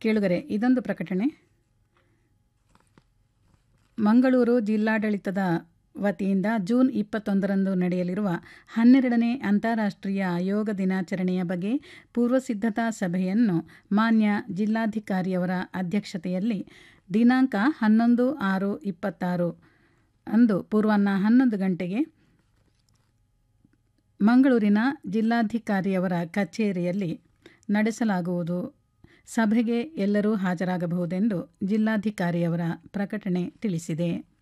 ಕೇಳುಗರೆ ಇದೊಂದು ಪ್ರಕಟಣೆ ಮಂಗಳೂರು ಜಿಲ್ಲಾಡಳಿತದ ವತಿಯಿಂದ ಜೂನ್ ಇಪ್ಪತ್ತೊಂದರಂದು ನಡೆಯಲಿರುವ ಹನ್ನೆರಡನೇ ಅಂತಾರಾಷ್ಟ್ರೀಯ ಯೋಗ ದಿನಾಚರಣೆಯ ಬಗ್ಗೆ ಪೂರ್ವಸಿದ್ಧತಾ ಸಭೆಯನ್ನು ಮಾನ್ಯ ಜಿಲ್ಲಾಧಿಕಾರಿಯವರ ಅಧ್ಯಕ್ಷತೆಯಲ್ಲಿ ದಿನಾಂಕ ಹನ್ನೊಂದು ಆರು ಇಪ್ಪತ್ತಾರು ಅಂದು ಪೂರ್ವಾಹ್ನ ಹನ್ನೊಂದು ಗಂಟೆಗೆ ಮಂಗಳೂರಿನ ಜಿಲ್ಲಾಧಿಕಾರಿಯವರ ಕಚೇರಿಯಲ್ಲಿ ನಡೆಸಲಾಗುವುದು ಸಭೆಗೆ ಎಲ್ಲರೂ ಹಾಜರಾಗಬಹುದೆಂದು ಜಿಲ್ಲಾಧಿಕಾರಿಯವರ ಪ್ರಕಟಣೆ ತಿಳಿಸಿದೆ